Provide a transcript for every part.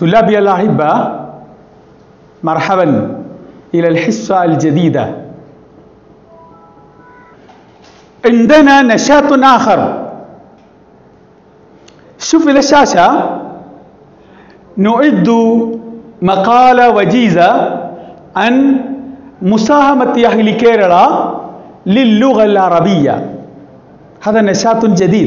طلابي الأحبة مرحبا إلى الحصة الجديدة عندنا نشاط آخر شوف إلى الشاشة نعد مقالة وجيزة عن مساهمة أهل كيرلا للغة العربية هذا نشاط جديد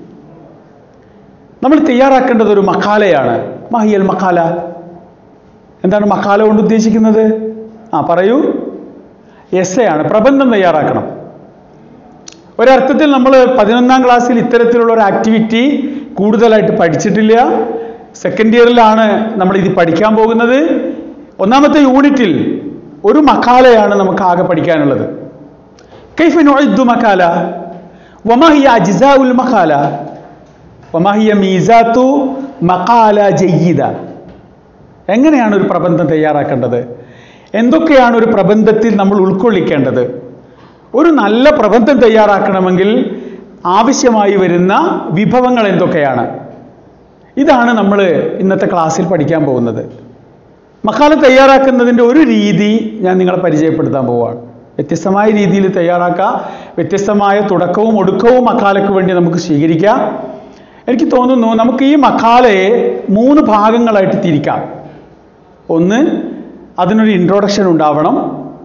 നമ്മൾ തയ്യാറാക്കേണ്ടത് ഒരു മക്കാലയാണ് മാഹിയൽ മക്കാല എന്താണ് മക്കാല കൊണ്ട് ഉദ്ദേശിക്കുന്നത് ആ പറയൂ എസ് ആണ് പ്രബന്ധം തയ്യാറാക്കണം ഒരർത്ഥത്തിൽ നമ്മൾ പതിനൊന്നാം ക്ലാസ്സിൽ ഇത്തരത്തിലുള്ള ഒരു ആക്ടിവിറ്റി കൂടുതലായിട്ട് പഠിച്ചിട്ടില്ല സെക്കൻഡ് ഇയറിലാണ് നമ്മൾ ഇത് പഠിക്കാൻ പോകുന്നത് ഒന്നാമത്തെ യൂണിറ്റിൽ ഒരു മക്കാലയാണ് നമുക്ക് ആകെ പഠിക്കാനുള്ളത് കൈഫ നുഇദ്ദു മക്കാല വമാ ഹിയ അജ്സാഉൽ മക്കാല വമാ ഹിയ മീസാത്തു മക്കാല ജയ്യിദ എങ്ങനെയാണ് ഒരു പ്രബന്ധം തയ്യാറാക്കേണ്ടത് എന്തൊക്കെയാണ് ഒരു പ്രബന്ധത്തിൽ നമ്മൾ ഉൾക്കൊള്ളിക്കേണ്ടത് ഒരു നല്ല പ്രബന്ധം തയ്യാറാക്കണമെങ്കിൽ ആവശ്യമായി വരുന്ന വിഭവങ്ങൾ എന്തൊക്കെയാണ് ഇതാണ് നമ്മൾ ഇന്നത്തെ ക്ലാസ്സിൽ പഠിക്കാൻ പോകുന്നത് മക്കാല തയ്യാറാക്കുന്നതിൻ്റെ ഒരു രീതി ഞാൻ നിങ്ങളെ പരിചയപ്പെടുത്താൻ പോവുകയാണ് വ്യത്യസ്തമായ രീതിയിൽ തയ്യാറാക്കാം വ്യത്യസ്തമായ തുടക്കവും ഒടുക്കവും മക്കാലയ്ക്ക് വേണ്ടി നമുക്ക് സ്വീകരിക്കാം എനിക്ക് തോന്നുന്നു നമുക്ക് ഈ മക്കാലയെ മൂന്ന് ഭാഗങ്ങളായിട്ട് തിരിക്കാം ഒന്ന് അതിനൊരു ഇൻട്രൊഡക്ഷൻ ഉണ്ടാവണം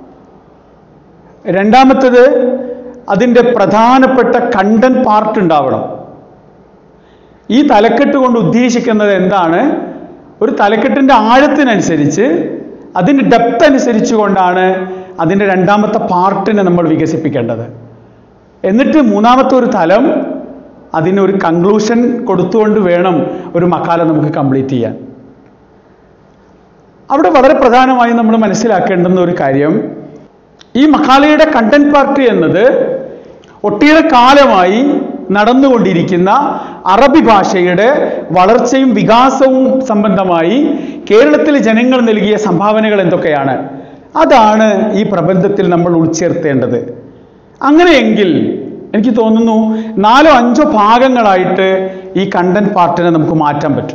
രണ്ടാമത്തത് അതിൻ്റെ പ്രധാനപ്പെട്ട കണ്ടന്റ് പാർട്ട് ഉണ്ടാവണം ഈ തലക്കെട്ട് കൊണ്ട് ഉദ്ദേശിക്കുന്നത് എന്താണ് ഒരു തലക്കെട്ടിൻ്റെ ആഴത്തിനനുസരിച്ച് അതിൻ്റെ ഡെപ്ത് അനുസരിച്ച് കൊണ്ടാണ് അതിൻ്റെ രണ്ടാമത്തെ പാർട്ടിനെ നമ്മൾ വികസിപ്പിക്കേണ്ടത് എന്നിട്ട് മൂന്നാമത്തെ ഒരു തലം അതിനൊരു കൺക്ലൂഷൻ കൊടുത്തുകൊണ്ട് വേണം ഒരു മക്കാല നമുക്ക് കംപ്ലീറ്റ് ചെയ്യാൻ അവിടെ വളരെ പ്രധാനമായി നമ്മൾ മനസ്സിലാക്കേണ്ടുന്ന ഒരു കാര്യം ഈ മക്കാലയുടെ കണ്ടന്റ് പാർട്ടി എന്നത് ഒട്ടേറെ കാലമായി നടന്നുകൊണ്ടിരിക്കുന്ന അറബി ഭാഷയുടെ വളർച്ചയും വികാസവും സംബന്ധമായി കേരളത്തിലെ ജനങ്ങൾ നൽകിയ സംഭാവനകൾ എന്തൊക്കെയാണ് അതാണ് ഈ പ്രബന്ധത്തിൽ നമ്മൾ ഉൾച്ചേർത്തേണ്ടത് അങ്ങനെയെങ്കിൽ എനിക്ക് തോന്നുന്നു നാലോ അഞ്ചോ ഭാഗങ്ങളായിട്ട് ഈ കണ്ടന്റ് പാർട്ടിനെ നമുക്ക് മാറ്റാൻ പറ്റും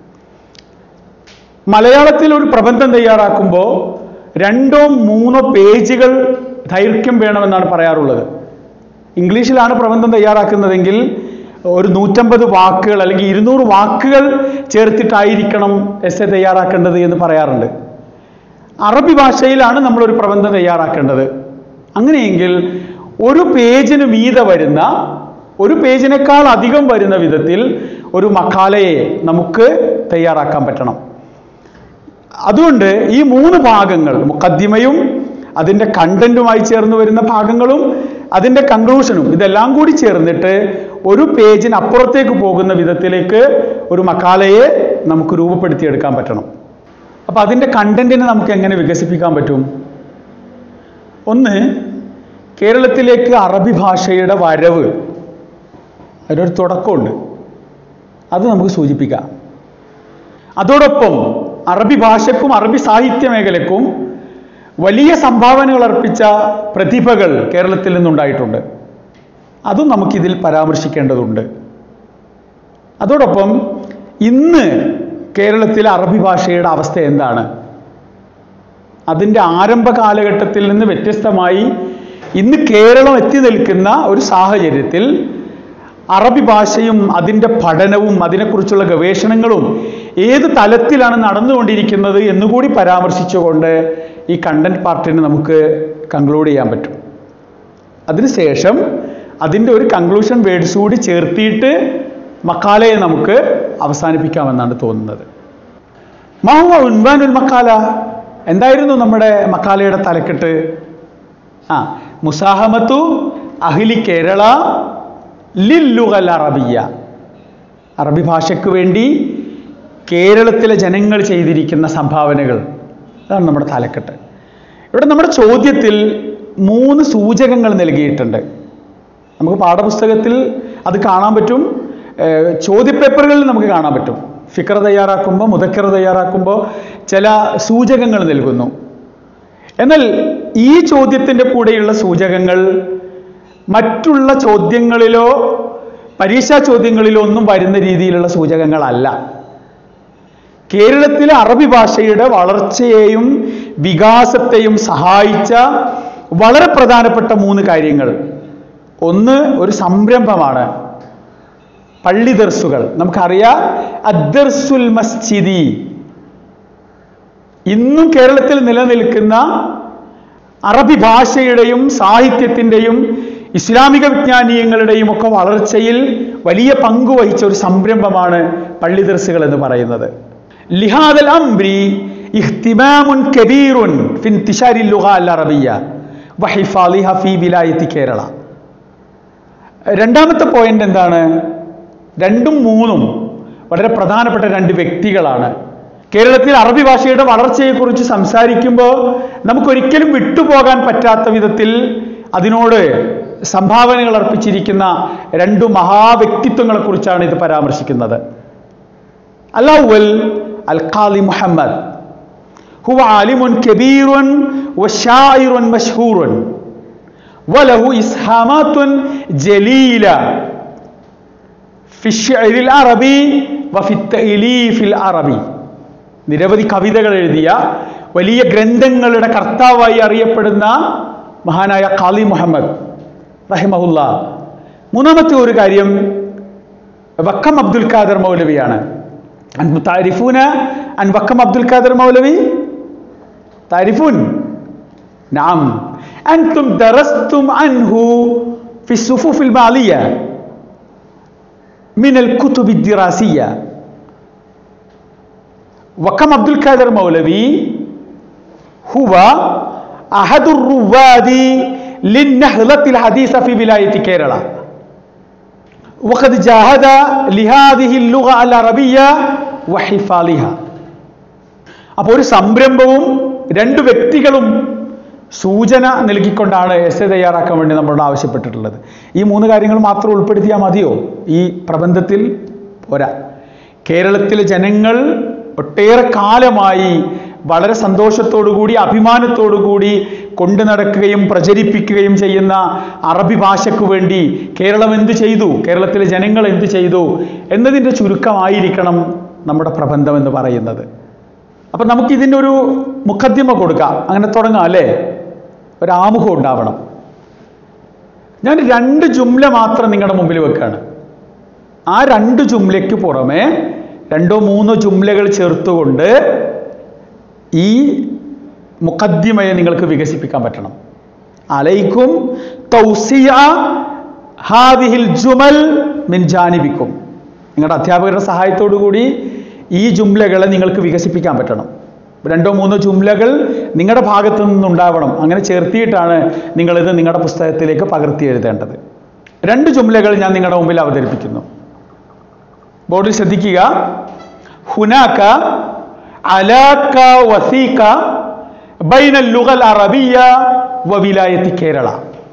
മലയാളത്തിൽ ഒരു പ്രബന്ധം തയ്യാറാക്കുമ്പോൾ രണ്ടോ മൂന്നോ പേജുകൾ ദൈർഘ്യം വേണമെന്നാണ് പറയാറുള്ളത് ഇംഗ്ലീഷിലാണ് പ്രബന്ധം തയ്യാറാക്കുന്നതെങ്കിൽ ഒരു നൂറ്റമ്പത് വാക്കുകൾ അല്ലെങ്കിൽ ഇരുന്നൂറ് വാക്കുകൾ ചേർത്തിട്ടായിരിക്കണം എസ് എ തയ്യാറാക്കേണ്ടത് എന്ന് പറയാറുണ്ട് അറബി ഭാഷയിലാണ് നമ്മളൊരു പ്രബന്ധം തയ്യാറാക്കേണ്ടത് അങ്ങനെയെങ്കിൽ ഒരു പേജിന് മീതെ വരുന്ന ഒരു പേജിനേക്കാൾ അധികം വരുന്ന വിധത്തിൽ ഒരു മക്കാലയെ നമുക്ക് തയ്യാറാക്കാൻ പറ്റണം അതുകൊണ്ട് ഈ മൂന്ന് ഭാഗങ്ങൾ മുക്കദ്ദിമയും അതിൻ്റെ കണ്ടന്റുമായി ചേർന്ന് വരുന്ന ഭാഗങ്ങളും അതിൻ്റെ കൺക്ലൂഷനും ഇതെല്ലാം കൂടി ചേർന്നിട്ട് ഒരു പേജിന് അപ്പുറത്തേക്ക് പോകുന്ന വിധത്തിലേക്ക് ഒരു മക്കാലയെ നമുക്ക് രൂപപ്പെടുത്തിയെടുക്കാൻ പറ്റണം അപ്പോൾ അതിൻ്റെ കണ്ടന്റിനെ നമുക്ക് എങ്ങനെ വികസിപ്പിക്കാൻ പറ്റും ഒന്ന് കേരളത്തിലേക്ക് അറബി ഭാഷയുടെ വരവ് അതിനൊരു തുടക്കമുണ്ട് അത് നമുക്ക് സൂചിപ്പിക്കാം അതോടൊപ്പം അറബി ഭാഷയ്ക്കും അറബി സാഹിത്യ മേഖലയ്ക്കും വലിയ സംഭാവനകൾ അർപ്പിച്ച പ്രതിഭകൾ കേരളത്തിൽ നിന്നുണ്ടായിട്ടുണ്ട് അതും നമുക്കിതിൽ പരാമർശിക്കേണ്ടതുണ്ട് അതോടൊപ്പം ഇന്ന് കേരളത്തിലെ അറബി ഭാഷയുടെ അവസ്ഥ എന്താണ് അതിൻ്റെ ആരംഭ കാലഘട്ടത്തിൽ നിന്ന് വ്യത്യസ്തമായി ഇന്ന് കേരളം എത്തി നിൽക്കുന്ന ഒരു സാഹചര്യത്തിൽ അറബി ഭാഷയും അതിൻ്റെ പഠനവും അതിനെക്കുറിച്ചുള്ള ഗവേഷണങ്ങളും ഏത് തലത്തിലാണ് നടന്നുകൊണ്ടിരിക്കുന്നത് എന്നുകൂടി പരാമർശിച്ചുകൊണ്ട് ഈ കണ്ടന്റ് പാർട്ടിന് നമുക്ക് കൺക്ലൂഡ് ചെയ്യാൻ പറ്റും അതിനുശേഷം അതിൻ്റെ ഒരു കൺക്ലൂഷൻ വേർഡ്സ് കൂടി ചേർത്തിയിട്ട് മക്കാലയെ നമുക്ക് അവസാനിപ്പിക്കാമെന്നാണ് തോന്നുന്നത് മാഹുവ ഉൻവാനുൽ മക്കാല എന്തായിരുന്നു നമ്മുടെ മക്കാലയുടെ തലക്കെട്ട് ആ മുസാഹമത്തു അഹിലി കേരള ലില്ലുഗൽ അറബിയ അറബി ഭാഷയ്ക്ക് വേണ്ടി കേരളത്തിലെ ജനങ്ങൾ ചെയ്തിരിക്കുന്ന സംഭാവനകൾ അതാണ് നമ്മുടെ തലക്കെട്ട് ഇവിടെ നമ്മുടെ ചോദ്യത്തിൽ മൂന്ന് സൂചകങ്ങൾ നൽകിയിട്ടുണ്ട് നമുക്ക് പാഠപുസ്തകത്തിൽ അത് കാണാൻ പറ്റും ഏഹ് ചോദ്യപേപ്പറുകളിൽ നമുക്ക് കാണാൻ പറ്റും ഫിക്കർ തയ്യാറാക്കുമ്പോൾ മുതക്കർ തയ്യാറാക്കുമ്പോൾ ചില സൂചകങ്ങൾ നൽകുന്നു എന്നാൽ ഈ ചോദ്യത്തിൻ്റെ കൂടെയുള്ള സൂചകങ്ങൾ മറ്റുള്ള ചോദ്യങ്ങളിലോ പരീക്ഷാ ചോദ്യങ്ങളിലോ ഒന്നും വരുന്ന രീതിയിലുള്ള സൂചകങ്ങളല്ല കേരളത്തിലെ അറബി ഭാഷയുടെ വളർച്ചയെയും വികാസത്തെയും സഹായിച്ച വളരെ പ്രധാനപ്പെട്ട മൂന്ന് കാര്യങ്ങൾ ഒന്ന് ഒരു സംരംഭമാണ് പള്ളി ദർസുകൾ നമുക്കറിയാം അദ്ദർസുൽ മസ്ജിദി ഇന്നും കേരളത്തിൽ നിലനിൽക്കുന്ന അറബി ഭാഷയുടെയും സാഹിത്യത്തിൻ്റെയും ഇസ്ലാമിക വിജ്ഞാനീയങ്ങളുടെയും ഒക്കെ വളർച്ചയിൽ വലിയ പങ്ക് വഹിച്ച ഒരു സംരംഭമാണ് പള്ളി ദർസുകൾ എന്ന് പറയുന്നത് ലിഹാദൽ അംബ്രി ഇഹ്തിമാമുൻ കബീറുൻ ഫിൻ തിഷാരി ലുഗ അൽ അറബിയ വഹിഫാലിഹ ഫി വിലായത്തി കേരള രണ്ടാമത്തെ പോയിന്റ് എന്താണ് രണ്ടും മൂന്നും വളരെ പ്രധാനപ്പെട്ട രണ്ട് വ്യക്തികളാണ് കേരളത്തിൽ അറബി ഭാഷയുടെ വളർച്ചയെക്കുറിച്ച് സംസാരിക്കുമ്പോൾ നമുക്കൊരിക്കലും വിട്ടുപോകാൻ പറ്റാത്ത വിധത്തിൽ അതിനോട് സംഭാവനകൾ അർപ്പിച്ചിരിക്കുന്ന രണ്ടു മഹാവ്യക്തിത്വങ്ങളെ കുറിച്ചാണ് ഇത് പരാമർശിക്കുന്നത് അലൗവൽ അൽ ഖാലി മുഹമ്മദ് ഹുവ ആലിമുൻ കബീറുൻ വശായിറുൻ മഷ്ഹൂറുൻ വലഹു ഇസ്ഹാമാത്തുൻ ജലീല ഫി ഷിഅരിൽ അറബി വഫി തഅലീഫിൽ അറബി നിരവധി കവിതകൾ എഴുതിയ വലിയ ഗ്രന്ഥങ്ങളുടെ കർത്താവായി അറിയപ്പെടുന്ന മഹാനായ ഖാലി മുഹമ്മദ് റഹിമഹുല്ല മൂന്നാമത്തെ ഒരു കാര്യം വക്കം അബ്ദുൽ ഖാദർ മൗലവിയാണ് താരിഫൂന അൻ വക്കം അബ്ദുൽ ഖാദർ മൗലവി താരിഫൂൻ നാം أنتم درستم عنه في الصفوف المالية من الكتب الدراسية وكم عبد القادر مولوي هو أحد الرواد للنهضة الحديثة في ولاية كيرلا وقد جاهد لهذه اللغة العربية وحفالها അപ്പോൾ ഒരു സംരംഭവും രണ്ട് വ്യക്തികളും സൂചന നൽകിക്കൊണ്ടാണ് എസ് എ തയ്യാറാക്കാൻ വേണ്ടി നമ്മളോട് ആവശ്യപ്പെട്ടിട്ടുള്ളത് ഈ മൂന്ന് കാര്യങ്ങൾ മാത്രം ഉൾപ്പെടുത്തിയാൽ മതിയോ ഈ പ്രബന്ധത്തിൽ പോരാ കേരളത്തിലെ ജനങ്ങൾ ഒട്ടേറെ കാലമായി വളരെ സന്തോഷത്തോടുകൂടി അഭിമാനത്തോടുകൂടി കൊണ്ടു നടക്കുകയും പ്രചരിപ്പിക്കുകയും ചെയ്യുന്ന അറബി ഭാഷയ്ക്ക് വേണ്ടി കേരളം എന്ത് ചെയ്തു കേരളത്തിലെ ജനങ്ങൾ എന്ത് ചെയ്തു എന്നതിൻ്റെ ചുരുക്കമായിരിക്കണം നമ്മുടെ പ്രബന്ധം എന്ന് പറയുന്നത് അപ്പം നമുക്ക് ഇതിൻ്റെ ഒരു മുഖദ്യമ കൊടുക്കാം അങ്ങനെ തുടങ്ങാം അല്ലേ ഒരു ആമുഖം ഉണ്ടാവണം ഞാൻ രണ്ട് ജുംല മാത്രം നിങ്ങളുടെ മുമ്പിൽ വെക്കുകയാണ് ആ രണ്ട് ജുംലയ്ക്ക് പുറമെ രണ്ടോ മൂന്നോ ജുംലകൾ ചേർത്തുകൊണ്ട് ഈ മുഖദ്യമയെ നിങ്ങൾക്ക് വികസിപ്പിക്കാൻ പറ്റണം അലൈക്കും തൗസിയ ഹാദിഹിൽ ജുമൽ മിൻ ജാനിബിക്കും നിങ്ങളുടെ അധ്യാപകരുടെ സഹായത്തോടു കൂടി ഈ ജുംലകളെ നിങ്ങൾക്ക് വികസിപ്പിക്കാൻ പറ്റണം രണ്ടോ മൂന്നോ ജുംലകൾ നിങ്ങളുടെ ഭാഗത്തു നിന്നുണ്ടാവണം അങ്ങനെ ചേർത്തിയിട്ടാണ് നിങ്ങളിത് നിങ്ങളുടെ പുസ്തകത്തിലേക്ക് പകർത്തി എഴുതേണ്ടത് രണ്ട് ജുംലകൾ ഞാൻ നിങ്ങളുടെ മുമ്പിൽ അവതരിപ്പിക്കുന്നു ബോർഡിൽ ശ്രദ്ധിക്കുക ഹുനാക്ക അലാക്ക വസീക്ക ബൈന ലുഗൽ അറബിയ വവിലായത്തി കേരള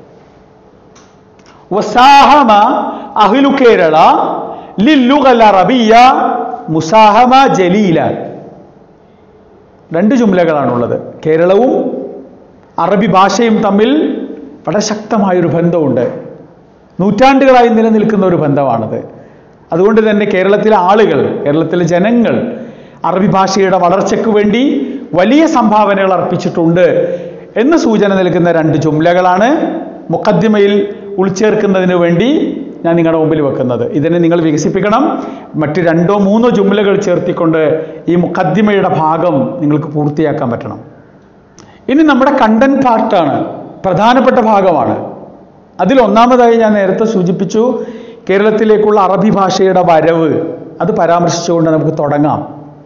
വസാഹമ അഹ്ലു കേരള ലില്ലുഗൽ അറബിയ മുസാഹമ ജലീല രണ്ട് ജുംലകളാണുള്ളത് കേരളവും അറബി ഭാഷയും തമ്മിൽ വളരെ ശക്തമായൊരു ബന്ധമുണ്ട് നൂറ്റാണ്ടുകളായി നിലനിൽക്കുന്ന ഒരു ബന്ധമാണത് അതുകൊണ്ട് തന്നെ കേരളത്തിലെ ആളുകൾ കേരളത്തിലെ ജനങ്ങൾ അറബി ഭാഷയുടെ വളർച്ചയ്ക്ക് വേണ്ടി വലിയ സംഭാവനകൾ അർപ്പിച്ചിട്ടുണ്ട് എന്ന് സൂചന നൽകുന്ന രണ്ട് ജുംലകളാണ് മുഖദ്യമയിൽ ഉൾച്ചേർക്കുന്നതിന് വേണ്ടി ഞാൻ നിങ്ങളുടെ മുമ്പിൽ വെക്കുന്നത് ഇതിനെ നിങ്ങൾ വികസിപ്പിക്കണം മറ്റ് രണ്ടോ മൂന്നോ ജുംലകൾ ചേർത്തിക്കൊണ്ട് ഈ മുഖദ്യമയുടെ ഭാഗം നിങ്ങൾക്ക് പൂർത്തിയാക്കാൻ പറ്റണം ഇനി നമ്മുടെ കണ്ടന്റ് പാർട്ടാണ് പ്രധാനപ്പെട്ട ഭാഗമാണ് അതിൽ ഒന്നാമതായി ഞാൻ നേരത്തെ സൂചിപ്പിച്ചു കേരളത്തിലേക്കുള്ള അറബി ഭാഷയുടെ വരവ് അത് പരാമർശിച്ചുകൊണ്ട് നമുക്ക് തുടങ്ങാം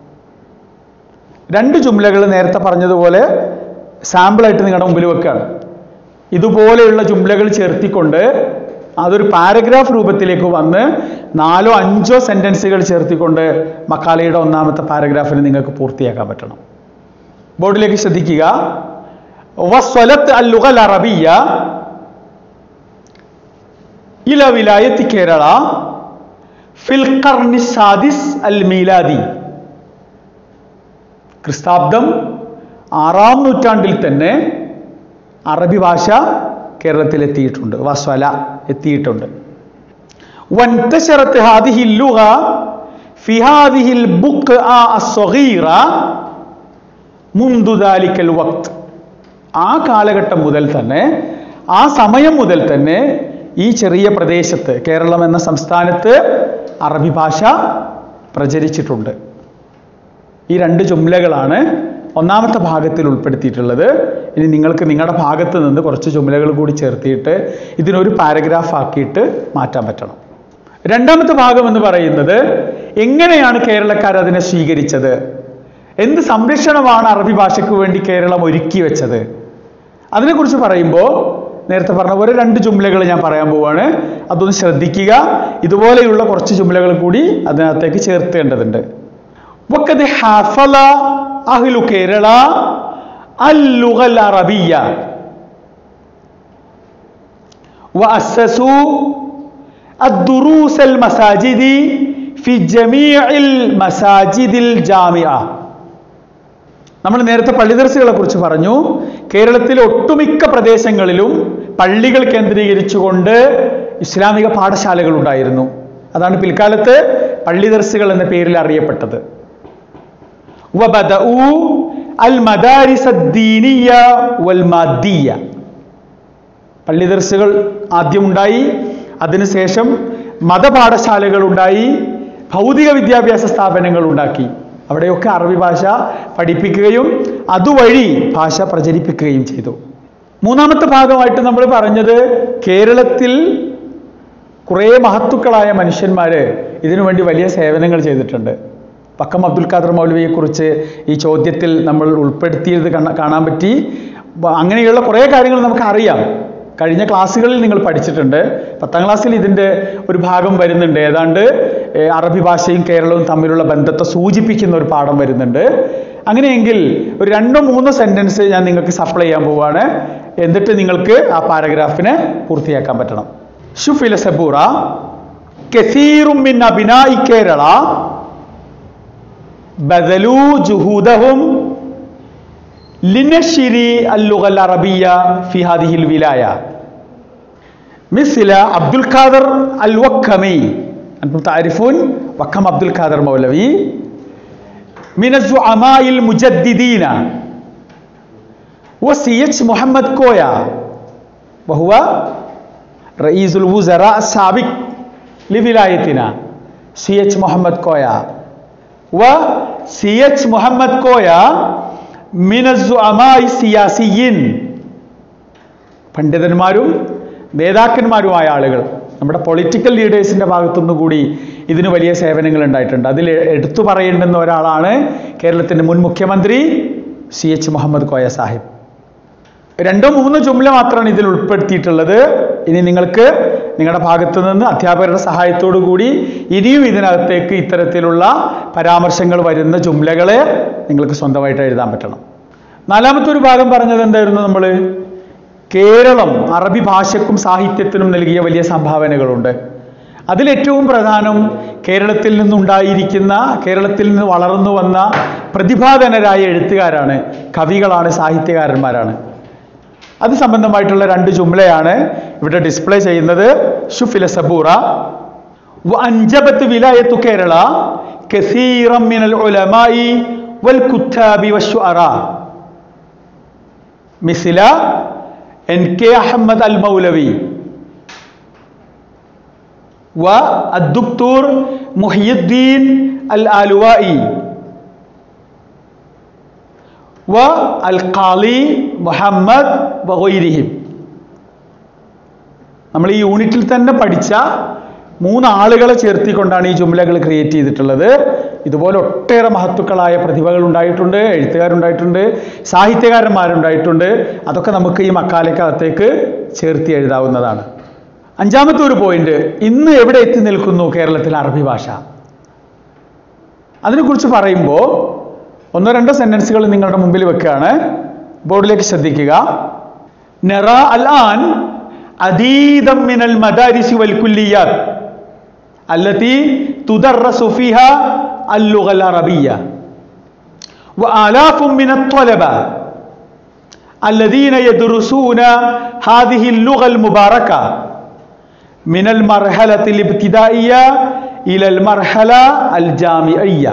രണ്ട് ജുംലകൾ നേരത്തെ പറഞ്ഞതുപോലെ സാമ്പിളായിട്ട് നിങ്ങളുടെ മുമ്പിൽ വെക്കുകയാണ് ഇതുപോലെയുള്ള ജുംലകൾ ചേർത്തിക്കൊണ്ട് അതൊരു പാരഗ്രാഫ് രൂപത്തിലേക്ക് വന്ന് നാലോ അഞ്ചോ സെന്റൻസുകൾ ചേർത്തിക്കൊണ്ട് മക്കാലയുടെ ഒന്നാമത്തെ പാരഗ്രാഫിന് നിങ്ങൾക്ക് പൂർത്തിയാക്കാൻ പറ്റണം ബോർഡിലേക്ക് ശ്രദ്ധിക്കുക വസ്വലത്ത് അൽ ലുഗൽ അറബിയ ഇല വിലായത്ത് കേരള ഫിൽ ഖർനി സാദിസ് അൽ മീലാദി ക്രിസ്താബ്ദം ആറാം നൂറ്റാണ്ടിൽ തന്നെ അറബി ഭാഷ കേരളത്തിൽ എത്തിയിട്ടുണ്ട് വസ്വല എത്തിയിട്ടുണ്ട് വൻതശറത്ത് ഹാദിഹി ലുഗ في هذه البقعة الصغيرة منذ ذلك الوقت ആ കാലഘട്ടം മുതൽ തന്നെ ആ സമയം മുതൽ തന്നെ ഈ ചെറിയ പ്രദേശത്ത് കേരളം എന്ന സംസ്ഥാനത്ത് അറബി ഭാഷ പ്രചരിച്ചിട്ടുണ്ട് ഈ രണ്ട് ജുംലകളാണ് ഒന്നാമത്തെ ഭാഗത്തിൽ ഉൾപ്പെടുത്തിയിട്ടുള്ളത് ഇനി നിങ്ങൾക്ക് നിങ്ങളുടെ ഭാഗത്ത് നിന്ന് കുറച്ച് ജുംലകൾ കൂടി ചേർത്തിയിട്ട് ഇതിനൊരു പാരഗ്രാഫ് ആക്കിയിട്ട് മാറ്റാൻ പറ്റണം രണ്ടാമത്തെ ഭാഗം എന്ന് പറയുന്നത് എങ്ങനെയാണ് കേരളക്കാർ അതിനെ സ്വീകരിച്ചത് എന്ത് സംരക്ഷണമാണ് അറബി ഭാഷയ്ക്ക് വേണ്ടി കേരളം ഒരുക്കി വെച്ചത് അതിനെക്കുറിച്ച് പറയുമ്പോൾ നേരത്തെ പറഞ്ഞ പോലെ രണ്ട് ജുംലകൾ ഞാൻ പറയാൻ പോവാണ് അതൊന്ന് ശ്രദ്ധിക്കുക ഇതുപോലെയുള്ള കുറച്ച് ജുംലകൾ കൂടി അതിനകത്തേക്ക് ചേർത്തേണ്ടതുണ്ട് وقد حافظ أهل كيرلا اللغة العربية وأسسوا الدروس المساجد في جميع المساجد الجامعة നമ്മൾ നേരത്തെ പള്ളിദർസുകളെ കുറിച്ച് പറഞ്ഞു കേരളത്തിലെ ഒട്ടുമിക്ക പ്രദേശങ്ങളിലും പള്ളികൾ കേന്ദ്രീകരിച്ചുകൊണ്ട് ഇസ്ലാമിക പാഠശാലകൾ ഉണ്ടായിരുന്നു അതാണ് പിൽക്കാലത്ത് പള്ളിദർസുകൾ എന്ന പേരിൽ അറിയപ്പെട്ടത് وبدأوا المدارس الدينية والمادية പള്ളി ദർസുകൾ ആദ്യമുണ്ടായി അതിനുശേഷം മതപാഠശാലകൾ ഉണ്ടായി ഭൗതിക വിദ്യാഭ്യാസ സ്ഥാപനങ്ങൾ ഉണ്ടാക്കി അവിടെയൊക്കെ അറബി ഭാഷ പഠിപ്പിക്കുകയും അതുവഴി ഭാഷ പ്രചരിപ്പിക്കുകയും ചെയ്തു മൂന്നാമത്തെ ഭാഗമായിട്ട് നമ്മൾ പറഞ്ഞത് കേരളത്തിൽ കുറേ മഹത്തുക്കളായ മനുഷ്യന്മാർ ഇതിനുവേണ്ടി വലിയ സേവനങ്ങൾ ചെയ്തിട്ടുണ്ട് പക്കം അബ്ദുൽ ഖാദർ മൗലവിയെക്കുറിച്ച് ഈ ചോദ്യത്തിൽ നമ്മൾ ഉൾപ്പെടുത്തിയത് കണ- കാണാൻ പറ്റി ബ- അങ്ങനെയുള്ള കുറേ കാര്യങ്ങൾ നമുക്ക് അറിയാം കഴിഞ്ഞ ക്ലാസ്സുകളിൽ നിങ്ങൾ പഠിച്ചിട്ടുണ്ട് പത്താം ക്ലാസ്സിൽ ഇതിൻ്റെ ഒരു ഭാഗം വരുന്നുണ്ട് ഏതാണ്ട് ഏ, അറബി ഭാഷയും കേരളവും തമ്മിലുള്ള ബന്ധത്തെ സൂചിപ്പിക്കുന്ന ഒരു പാഠം വരുന്നുണ്ട് അങ്ങനെയെങ്കിൽ ഒരു രണ്ടോ മൂന്നോ സെൻറ്റൻസ് ഞാൻ നിങ്ങൾക്ക് സപ്ലൈ ചെയ്യാൻ പോവുകയാണ് എന്നിട്ട് നിങ്ങൾക്ക് ആ പാരഗ്രാഫിനെ പൂർത്തിയാക്കാൻ പറ്റണം ഷുഫില സബൂറ കസീറും മിൻ അബിനായി കേരള بذلوا جهودهم لنشر اللغة العربية في هذه الولاية مثل عبد القادر الوكمي أنتم تعرفون وكم عبد القادر مولوي من الزعماء المجددين وسيج محمد كويا وهو رئيس الوزراء السابق لولايتنا سيج محمد كويا وسي اتش محمد كويا من الزعماء السياسيين പണ്ഡിതന്മാരും നേതാക്കന്മാരുമായ ആളുകൾ നമ്മുടെ പൊളിറ്റിക്കൽ ലീഡേഴ്സിന്റെ ഭാഗത്തുനിന്ന് കൂടി ഇതിന് വലിയ സേവനങ്ങൾ ഉണ്ടായിട്ടുണ്ട് അതിൽ എടുത്തു പറയേണ്ടുന്ന ഒരാളാണ് കേരളത്തിന്റെ മുൻ മുഖ്യമന്ത്രി സി എച്ച് മുഹമ്മദ് കോയ സാഹിബ് രണ്ടോ മൂന്നോ ജുംല മാത്രമാണ് ഇതിൽ ഉൾപ്പെടുത്തിയിട്ടുള്ളത് ഇനി നിങ്ങൾക്ക് നിങ്ങളുടെ ഭാഗത്തു നിന്ന് അധ്യാപകരുടെ സഹായത്തോടു കൂടി ഇനിയും ഇതിനകത്തേക്ക് ഇത്തരത്തിലുള്ള പരാമർശങ്ങൾ വരുന്ന ജുംലകളെ നിങ്ങൾക്ക് സ്വന്തമായിട്ട് എഴുതാൻ പറ്റണം നാലാമത്തെ ഒരു ഭാഗം പറഞ്ഞത് എന്തായിരുന്നു നമ്മൾ കേരളം അറബി ഭാഷയ്ക്കും സാഹിത്യത്തിനും നൽകിയ വലിയ സംഭാവനകളുണ്ട് അതിലേറ്റവും പ്രധാനം കേരളത്തിൽ നിന്നുണ്ടായിരിക്കുന്ന കേരളത്തിൽ നിന്ന് വളർന്നു വന്ന പ്രതിഭാധനരായ എഴുത്തുകാരാണ് കവികളാണ് സാഹിത്യകാരന്മാരാണ് അത് സംബന്ധമായിട്ടുള്ള രണ്ട് ജുംലയാണ് ഇവിടെ ഡിസ്പ്ലേ ചെയ്യുന്നത് ഷുഫില സബൂറ وأنجبت ولاية كيرلا كثيرا من العلماء والكتاب والشعراء مثل എൻ കെ അഹമ്മദ് അൽ മൗലവി والدكتور محي الدين الآلوائي والقاضي മുഹമ്മദ് വഗൈരിഹിം നമ്മൾ ഈ യൂണിറ്റിൽ തന്നെ പഠിച്ച മൂന്ന് ആളുകളെ ചേർത്തിക്കൊണ്ടാണ് ഈ ജുംലകൾ ക്രിയേറ്റ് ചെയ്തിട്ടുള്ളത് ഇതുപോലെ ഒട്ടേറെ മഹത്തുക്കളായ പ്രതിഭകൾ ഉണ്ടായിട്ടുണ്ട് എഴുത്തുകാരുണ്ടായിട്ടുണ്ട് സാഹിത്യകാരന്മാരുണ്ടായിട്ടുണ്ട് അതൊക്കെ നമുക്ക് ഈ മക്കാലക്കകത്തേക്ക് ചേർത്തി എഴുതാവുന്നതാണ് അഞ്ചാമത്തെ ഒരു പോയിന്റ് ഇന്ന് എവിടെ എത്തി നിൽക്കുന്നു കേരളത്തിലെ അറബി ഭാഷ അതിനെക്കുറിച്ച് പറയുമ്പോൾ ഒന്നോ രണ്ടോ സെന്റൻസുകൾ നിങ്ങളുടെ മുമ്പിൽ വെക്കുകയാണ് ബോർഡിലേക്ക് ശ്രദ്ധിക്കുക നെറ അൽ ആൻ അദീദം മിനൽ മദാരിസി വൽ കുല്ലിയാത്ത് التي تدرس فيها اللغة العربية وآلاف من الطلبة الذين يدرسون هذه اللغة المباركة من المرحلة الابتدائية ഇലൽ മർഹല അൽ ജാമിഅയ്യ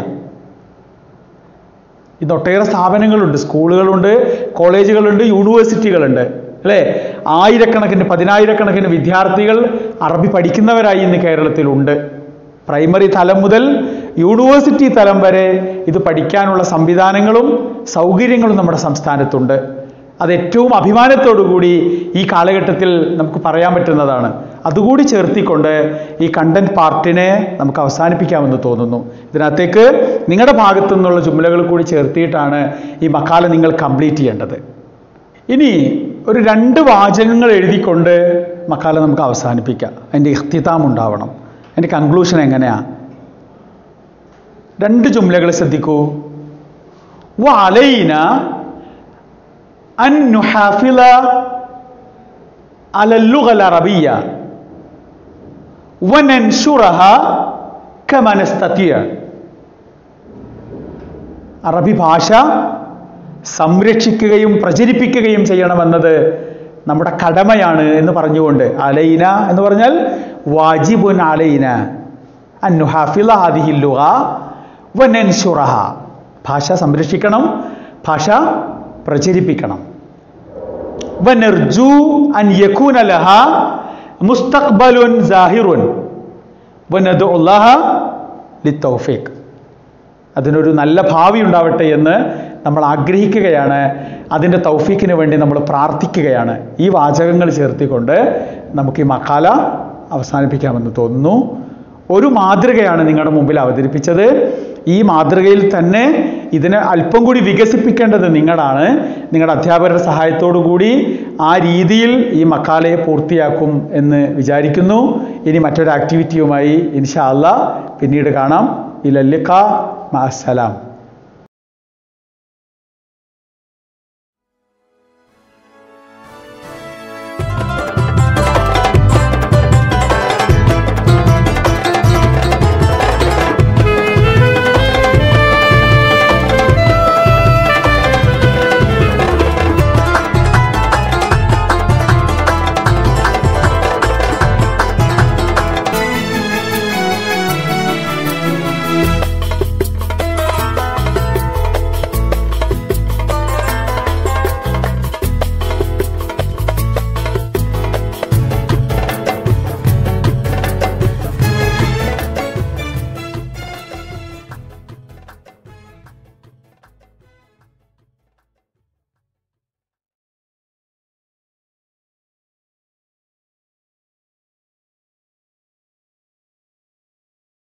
ഇന്ന് ഒട്ടേറെ സ്ഥാപനങ്ങളുണ്ട് സ്കൂളുകളുണ്ട് കോളേജുകളുണ്ട് യൂണിവേഴ്സിറ്റികളുണ്ട് അല്ലേ ആയിരക്കണക്കിന് പതിനായിരക്കണക്കിന് വിദ്യാർത്ഥികൾ അറബി പഠിക്കുന്നവരായി ഇന്ന് കേരളത്തിലുണ്ട് പ്രൈമറി തലം മുതൽ യൂണിവേഴ്സിറ്റി തലം വരെ ഇത് പഠിക്കാനുള്ള സംവിധാനങ്ങളും സൗകര്യങ്ങളും നമ്മുടെ സംസ്ഥാനത്തുണ്ട് അത് ഏറ്റവും അഭിമാനത്തോടു കൂടി ഈ കാലഘട്ടത്തിൽ നമുക്ക് പറയാൻ പറ്റുന്നതാണ് അതുകൂടി ചേർത്തിക്കൊണ്ട് ഈ കണ്ടന്റ് പാർട്ടിനെ നമുക്ക് അവസാനിപ്പിക്കാമെന്ന് തോന്നുന്നു ഇതിനകത്തേക്ക് നിങ്ങളുടെ ഭാഗത്തു നിന്നുള്ള ചുമലകൾ കൂടി ചേർത്തിയിട്ടാണ് ഈ മക്കാല നിങ്ങൾ കംപ്ലീറ്റ് ചെയ്യേണ്ടത് ഇനി ഒരു രണ്ട് വാചകങ്ങൾ എഴുതിക്കൊണ്ട് മക്കാല നമുക്ക് അവസാനിപ്പിക്കാം അതിൻ്റെ ഇഖ്തിതാം ഉണ്ടാവണം അതിൻ്റെ കൺക്ലൂഷൻ എങ്ങനെയാ രണ്ട് ജുംലകൾ ശ്രദ്ധിക്കൂ വലൈന അൻ നുഹാഫില على اللغة العربية وننشرها كما نستطيع അറബി ഭാഷ സംരക്ഷിക്കുകയും പ്രചരിപ്പിക്കുകയും ചെയ്യണമെന്നത് നമ്മുടെ കടമയാണ് എന്ന് പറഞ്ഞുകൊണ്ട് അലൈന എന്ന് പറഞ്ഞാൽ വാജിബുൻ അലൈന അന്നുഹാഫില ഹാദിഹില്ലുഹ വനൻഷുറഹ ഭാഷ സംരക്ഷിക്കണം ഭാഷ പ്രചരിപ്പിക്കണം വനർജു അൻ യകൂന ലഹ മുസ്തഖ്ബലുൻ സാഹിറുൻ വനദുല്ലാഹ ലിത്തൗഫീഖ് അതിനൊരു നല്ല ഭാവി ഉണ്ടാവട്ടെ എന്ന് നമ്മൾ ആഗ്രഹിക്കുകയാണ് അതിൻ്റെ തൗഫീക്കിന് വേണ്ടി നമ്മൾ പ്രാർത്ഥിക്കുകയാണ് ഈ വാചകങ്ങൾ ചേർത്തിക്കൊണ്ട് നമുക്ക് ഈ മക്കാല അവസാനിപ്പിക്കാമെന്ന് തോന്നുന്നു ഒരു മാതൃകയാണ് നിങ്ങളുടെ മുമ്പിൽ അവതരിപ്പിച്ചത് ഈ മാതൃകയിൽ തന്നെ ഇതിനെ അല്പം കൂടി വികസിപ്പിക്കേണ്ടത് നിങ്ങളാണ് നിങ്ങളുടെ അധ്യാപകരുടെ സഹായത്തോടു കൂടി ആ രീതിയിൽ ഈ മക്കാലയെ പൂർത്തിയാക്കും എന്ന് വിചാരിക്കുന്നു ഇനി മറ്റൊരു ആക്ടിവിറ്റിയുമായി ഇൻഷാ അല്ലാ പിന്നീട് കാണാം ഇലല്ലിക്ക മാസലാം